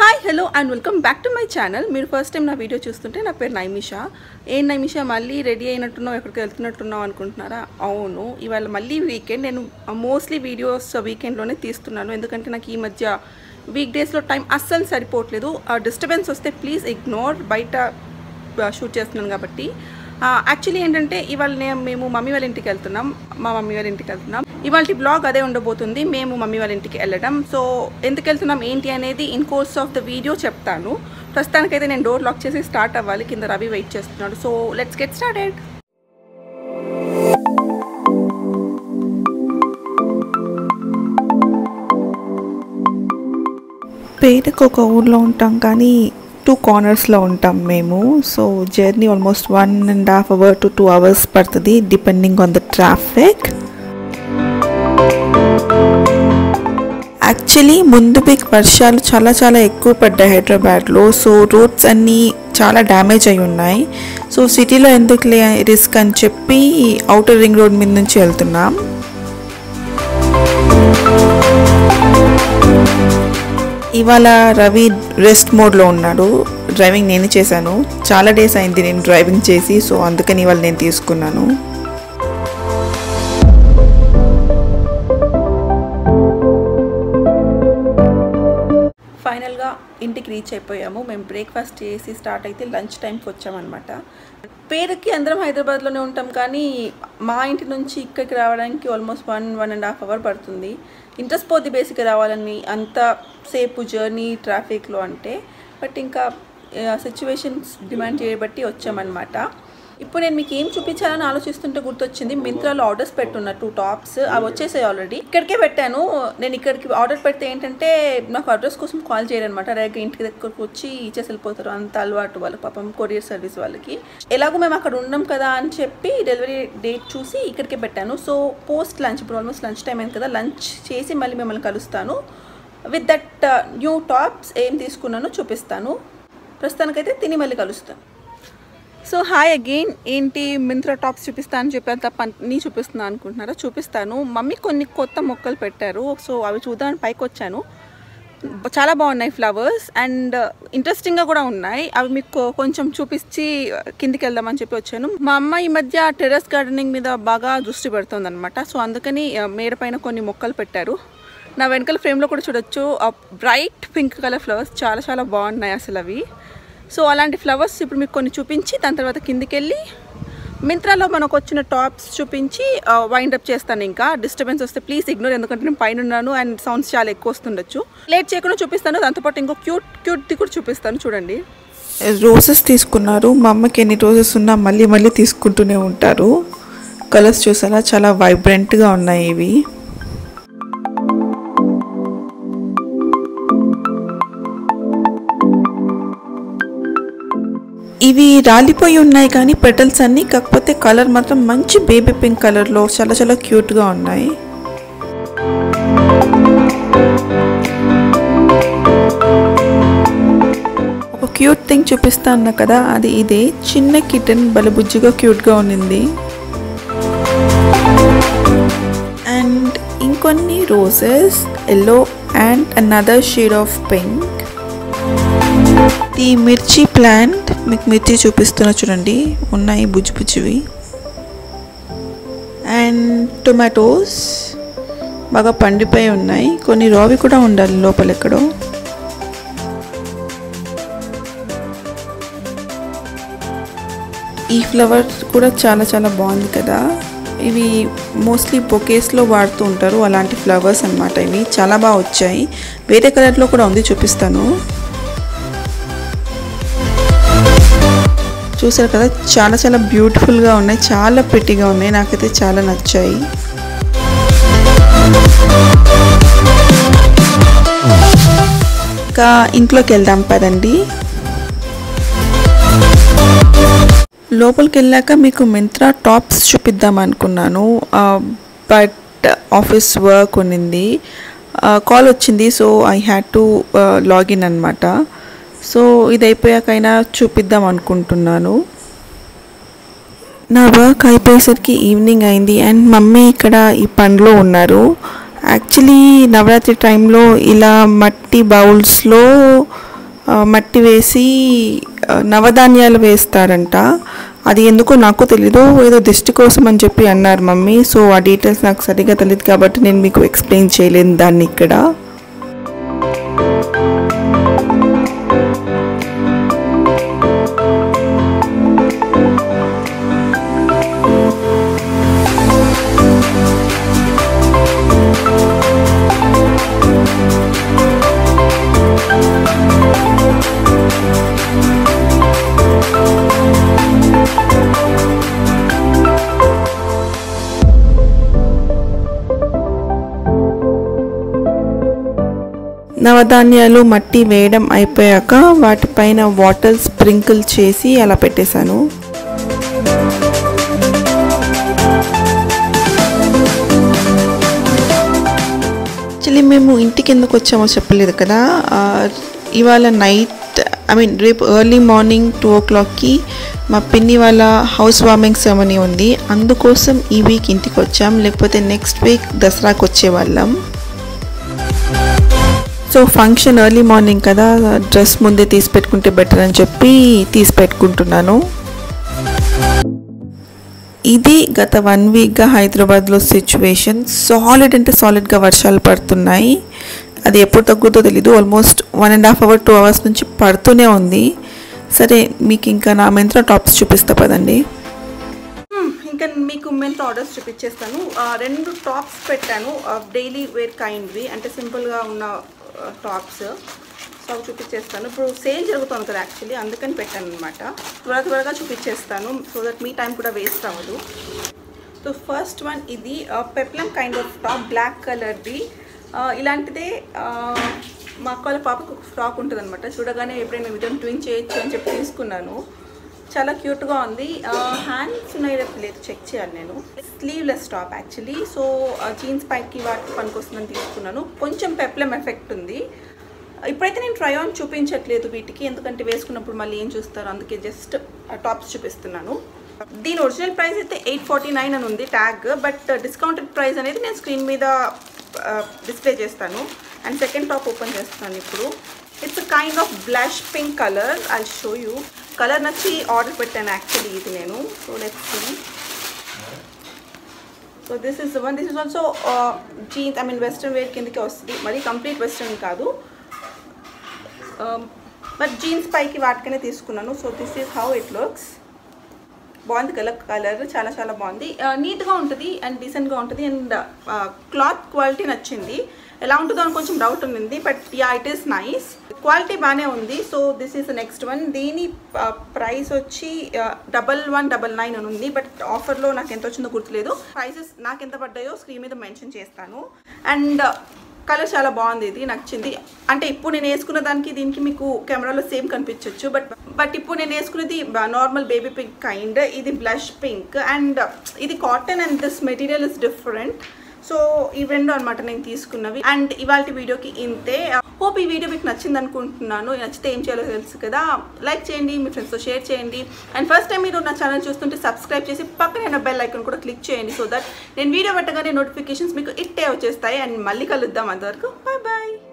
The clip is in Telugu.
Hi hello and welcome back to my channel మీరు ఫస్ట్ టైం నా వీడియో చూస్తుంటే నా పేరు నైమిషా ఏం నైమిషా మళ్ళీ రెడీ అయినట్టున్నావు ఎక్కడికి వెళ్తున్నట్టున్నావు అనుకుంటున్నారా అవును ఇవాళ మళ్ళీ వీకెండ్ నేను మోస్ట్లీ వీడియోస్ వీకెండ్లోనే తీస్తున్నాను ఎందుకంటే నాకు ఈ మధ్య వీక్ డేస్లో టైం అస్సలు సరిపోవట్లేదు డిస్టర్బెన్స్ వస్తే ప్లీజ్ ఇగ్నోర్ బయట షూట్ చేస్తున్నాను కాబట్టి యాక్చువల్లీ ఏంటంటే ఇవాళ నేను మేము మమ్మీ వాళ్ళ ఇంటికి వెళ్తున్నాం మా మమ్మీ వాళ్ళ ఇంటికి వెళ్తున్నాం ఇవాళ బ్లాగ్ అదే ఉండబోతుంది మేము మమ్మీ వాళ్ళ ఇంటికి వెళ్ళడం సో ఎందుకు వెళ్తున్నాం ఏంటి అనేది in course of the video చెప్తాను ప్రస్తుతానికైతే నేను డోర్ లాక్ చేసి స్టార్ట్ అవ్వాలి కింద రవి వెయిట్ చేస్తున్నాడు సో లెట్స్ గెట్ స్టార్టెడ్ పేరుకు ఒక ఊర్లో ఉంటాం కానీ టూ కార్నర్స్లో ఉంటాం మేము so journey almost one and half hour to two hours పడుతుంది depending on the traffic actually ముందు వీక్ వర్షాలు చాలా చాలా ఎక్కువ పడ్డాయి హైదరాబాద్లో సో రోడ్స్ అన్నీ చాలా డ్యామేజ్ అయి ఉన్నాయి సో సిటీలో ఎందుకు లే రిస్క్ అని చెప్పి అవుటర్ రింగ్ రోడ్ మీద నుంచి వెళ్తున్నాం ఇవాళ రవి రెస్ట్ మోడ్లో ఉన్నాడు డ్రైవింగ్ నేను చేశాను చాలా డేస్ అయింది నేను డ్రైవింగ్ చేసి సో అందుకని ఇవాళ నేను తీసుకున్నాను ఫైనల్గా ఇంటికి రీచ్ అయిపోయాము మేము బ్రేక్ఫాస్ట్ చేసి స్టార్ట్ అయితే లంచ్ టైంకి వచ్చామన్నమాట పేరుకి అందరం హైదరాబాద్లోనే ఉంటాం కానీ మా ఇంటి నుంచి ఇక్కడికి రావడానికి almost one one and half hour పడుతుంది ఇంట్రెస్ట్ పోతే బేసిక్గా రావాలని అంత సేపు జర్నీ ట్రాఫిక్లో అంటే బట్ ఇంకా సిచ్యువేషన్స్ డిమాండ్ చేయబట్టి వచ్చామన్నమాట ఇప్పుడు నేను మీకు ఏం చూపించాలని ఆలోచిస్తుంటే గుర్తొచ్చింది మింత్రాలో ఆర్డర్స్ పెట్టున్న టూ టాప్స్ అవి వచ్చేసాయి ఆల్రెడీ ఇక్కడికే పెట్టాను నేను ఇక్కడికి ఆర్డర్ పెడితే ఏంటంటే నాకు అడ్రస్ కోసం కాల్ చేయరనమాట డైరెక్ట్ ఇంటికి దగ్గరకు వచ్చి ఇచ్చేసి వెళ్ళిపోతారు అంత అలవాటు వాళ్ళకి పాపం కొరియర్ సర్వీస్ వాళ్ళకి ఎలాగో మేము అక్కడ ఉన్నాం కదా అని చెప్పి డెలివరీ డేట్ చూసి ఇక్కడికే పెట్టాను సో పోస్ట్ లంచ్ ఇప్పుడు ఆల్మోస్ట్ లంచ్ టైం అయింది కదా లంచ్ చేసి మళ్ళీ మిమ్మల్ని కలుస్తాను విత్ దట్ న్యూ టాప్స్ ఏం తీసుకున్నానో చూపిస్తాను ప్రస్తుతానికైతే తిని మళ్ళీ కలుస్తాను సో హాయ్ అగైన్ ఏంటి మింత్రా టాప్స్ చూపిస్తా అని చెప్పి అంత పని చూపిస్తున్నా అనుకుంటున్నారా చూపిస్తాను మమ్మీ కొన్ని కొత్త మొక్కలు పెట్టారు సో అవి చూద్దామని పైకి వచ్చాను చాలా బాగున్నాయి ఫ్లవర్స్ అండ్ ఇంట్రెస్టింగ్గా కూడా ఉన్నాయి అవి మీకు కొంచెం చూపించి కిందికి వెళ్దామని చెప్పి వచ్చాను మా అమ్మ ఈ మధ్య టెర్రస్ గార్డెనింగ్ మీద బాగా దృష్టి పెడుతుంది అనమాట సో అందుకని మేడ పైన కొన్ని మొక్కలు పెట్టారు నా వెనకాల ఫ్రేమ్లో కూడా చూడొచ్చు బ్రైట్ పింక్ కలర్ ఫ్లవర్స్ చాలా చాలా బాగున్నాయి అసలు అవి సో అలాంటి ఫ్లవర్స్ ఇప్పుడు మీకు కొన్ని చూపించి దాని తర్వాత కిందికి వెళ్ళి మింత్రాలో మనకు వచ్చిన టాప్స్ చూపించి వైండ్ అప్ చేస్తాను ఇంకా డిస్టర్బెన్స్ వస్తే ప్లీజ్ ఇగ్నోర్ ఎందుకంటే నేను పైన ఉన్నాను అండ్ సౌండ్స్ చాలా ఎక్కువ వస్తుండొచ్చు లేట్ చేయకుండా చూపిస్తాను దాంతోపాటు ఇంకో క్యూట్ క్యూట్ది కూడా చూపిస్తాను చూడండి రోజెస్ తీసుకున్నారు మా అమ్మకి ఎన్ని రోజెస్ ఉన్నా మళ్ళీ మళ్ళీ తీసుకుంటూనే ఉంటారు కలర్స్ చూసారా చాలా వైబ్రెంట్గా ఉన్నాయి ఇవి ఇవి రాలిపోయి ఉన్నాయి కానీ పెటల్స్ అన్నీ కాకపోతే కలర్ మాత్రం మంచి బేబీ పింక్ కలర్లో చాలా చాలా క్యూట్గా ఉన్నాయి ఒక క్యూట్ థింగ్ చూపిస్తా అన్నా కదా అది ఇదే చిన్న కిటన్ బలబుజ్జిగా క్యూట్గా ఉన్నింది అండ్ ఇంకొన్ని roses yellow and another shade of pink ఈ మిర్చి ప్లాంట్ మీకు మిర్చి చూపిస్తున్నా చూడండి ఉన్నాయి బుజ్జి బుజ్జివి అండ్ టొమాటోస్ బాగా పండిపోయి ఉన్నాయి కొన్ని రావి కూడా ఉండాలి లోపల ఎక్కడో ఈ ఫ్లవర్ కూడా చాలా చాలా బాగుంది కదా ఇవి మోస్ట్లీ బొకేస్లో వాడుతూ ఉంటారు అలాంటి ఫ్లవర్స్ అనమాట ఇవి చాలా బాగా వచ్చాయి వేరే కలర్లో కూడా ఉంది చూపిస్తాను చూసారు కదా చాలా చాలా బ్యూటిఫుల్గా ఉన్నాయి చాలా ప్రిటీగా ఉన్నాయి నాకైతే చాలా నచ్చాయి ఇంకా ఇంట్లోకి వెళ్దాం పదండి లోపలికి వెళ్ళాక మీకు మింత్రా టాప్స్ చూపిద్దాం అనుకున్నాను బట్ ఆఫీస్ వర్క్ ఉన్నింది కాల్ వచ్చింది so I had to log in అనమాట సో ఇది అయిపోయాకైనా చూపిద్దాం అనుకుంటున్నాను నా వర్క్ అయిపోయేసరికి ఈవినింగ్ అయింది అండ్ మమ్మీ ఇక్కడ ఈ పండ్లో ఉన్నారు యాక్చువల్లీ నవరాత్రి టైంలో ఇలా మట్టి బౌల్స్లో ఆ, మట్టి వేసి ఆ, నవధాన్యాలు వేస్తారంట అది ఎందుకో నాకు తెలీదు ఏదో దిష్టి కోసం అని చెప్పి అన్నారు మమ్మీ సో ఆ డీటెయిల్స్ నాకు సరిగా తెలియదు కాబట్టి నేను మీకు ఎక్స్ప్లెయిన్ చేయలేను దాన్ని ఇక్కడ నవధాన్యాలు మట్టి వేయడం అయిపోయాక వాటిపైన వాటర్ స్ప్రింకిల్ చేసి అలా పెట్టేశాను యాక్చువల్లీ మేము ఇంటికి ఎందుకు వచ్చామో చెప్పలేదు కదా ఆ, ఇవాళ నైట్ ఐ మీన్ రేపు ఎర్లీ మార్నింగ్ టూ ఓ క్లాక్కి మా పిన్ని వాళ్ళ హౌస్ వార్మింగ్ సెరమనీ ఉంది అందుకోసం ఈ వీక్ ఇంటికి వచ్చాం లేకపోతే నెక్స్ట్ వీక్ దసరాకి వచ్చేవాళ్ళం సో ఫంక్షన్ ఎర్లీ మార్నింగ్ కదా డ్రెస్ ముందే తీసి పెట్టుకుంటే బెటర్ అని చెప్పి తీసి పెట్టుకుంటున్నాను ఇది గత వన్ వీక్గా హైదరాబాద్లో సిచ్యువేషన్ సాలిడ్ అంటే సాలిడ్గా వర్షాలు పడుతున్నాయి అది ఎప్పుడు తగ్గుతో తెలీదు almost one and half hour two hours నుంచి పడుతూనే ఉంది సరే మీకు ఇంకా నా మెంత్ర టాప్స్ చూపిస్తా పదండి మ్మ్. ఇంకా మీకు మెంత్ ఆర్డర్స్ చూపించేస్తాను ఆ, రెండు టాప్స్ పెట్టాను డైలీ వేర్ కైండ్వి అంటే సింపుల్గా ఉన్న టాప్స్ సో అవి చూపించేస్తాను ఇప్పుడు సేల్ జరుగుతుంది కదా యాక్చువల్లీ అందుకని పెట్టాను అనమాట త్వర త్వరగా చూపించేస్తాను సో దట్ మీ టైం కూడా వేస్ట్ అవ్వదు సో ఫస్ట్ వన్ ఇది peplum kind of top black కలర్ది ఇలాంటిదే ఆ, మా అక్క వాళ్ళ పాపకు ఒక ఫ్రాక్ ఉంటుంది అనమాట చూడగానే ఎప్పుడైనా రిటర్న్ ట్విన్ చేయొచ్చు అని చెప్పి తీసుకున్నాను చాలా క్యూట్గా ఉంది హ్యాండ్స్ ఉన్నాయి లేకపోతే లేదు చెక్ చేయాలి నేను sleeveless top actually so jeans పైకి వాటికి పనికొస్తుందని తీసుకున్నాను కొంచెం పెప్లం ఎఫెక్ట్ ఉంది ఇప్పుడైతే నేను ట్రై ఆన్ చూపించట్లేదు వీటికి ఎందుకంటే వేసుకున్నప్పుడు మళ్ళీ ఏం చూస్తారు అందుకే జస్ట్ టాప్స్ చూపిస్తున్నాను దీని ఒరిజినల్ ప్రైస్ అయితే ఎయిట్ ఫార్టీ నైన్ అని ఉంది ట్యాగ్ బట్ డిస్కౌంటెడ్ ప్రైస్ అనేది నేను స్క్రీన్ మీద డిస్ప్లే చేస్తాను అండ్ సెకండ్ టాప్ ఓపెన్ చేస్తున్నాను ఇప్పుడు it's kind of blush pink colour I show you colour నచ్చి ఆర్డర్ పెట్టాను యాక్చువల్లీ ఇది నేను so let's see so this is one this is also jeans I mean western wear కిందకి వస్తుంది మరి కంప్లీట్ వెస్ట్రన్ కాదు బట్ జీన్స్ పైకి వాటికనే తీసుకున్నాను so this is how it looks బాగుంది కలర్ కలర్ చాలా చాలా బాగుంది నీట్గా ఉంటుంది అండ్ డీసెంట్గా ఉంటుంది అండ్ క్లాత్ క్వాలిటీ నచ్చింది ఎలా ఉంటుందో అని కొంచెం డౌట్ ఉంది but yeah it is nice quality బాగానే ఉంది so this is next one దీని ప్రైస్ వచ్చి డబల్ వన్ డబల్ నైన్ అని ఉంది బట్ ఆఫర్లో నాకు ఎంత వచ్చిందో గుర్తులేదు ప్రైసెస్ నాకు ఎంత పడ్డాయో స్క్రీన్ మీద మెన్షన్ చేస్తాను అండ్ కలర్ చాలా బాగుంది ఇది నచ్చింది అంటే ఇప్పుడు నేను వేసుకున్న దానికి దీనికి మీకు కెమెరాలో సేమ్ కనిపించవచ్చు బట్ బట్ ఇప్పుడు నేను వేసుకున్నది నార్మల్ బేబీ పింక్ కైండ్ ఇది బ్లష్ పింక్ అండ్ ఇది cotton and this material is different so ఈ రెండు అనమాట నేను తీసుకున్నవి అండ్ ఇవాళ వీడియోకి ఇంతే హోప్ ఈ వీడియో మీకు నచ్చింది అనుకుంటున్నాను నచ్చితే ఏం చేయాలో తెలుసు కదా లైక్ చేయండి మీ ఫ్రెండ్స్తో షేర్ చేయండి అండ్ ఫస్ట్ టైం మీరు నా ఛానల్ చూస్తుంటే సబ్స్క్రైబ్ చేసి పక్కన బెల్ ఐకాన్ కూడా క్లిక్ చేయండి సో దట్ నేను వీడియో పెట్టగానే నోటిఫికేషన్స్ మీకు ఇట్టే వచ్చేస్తాయి అండ్ మళ్ళీ కలుద్దాం అంతవరకు బాయ్ బాయ్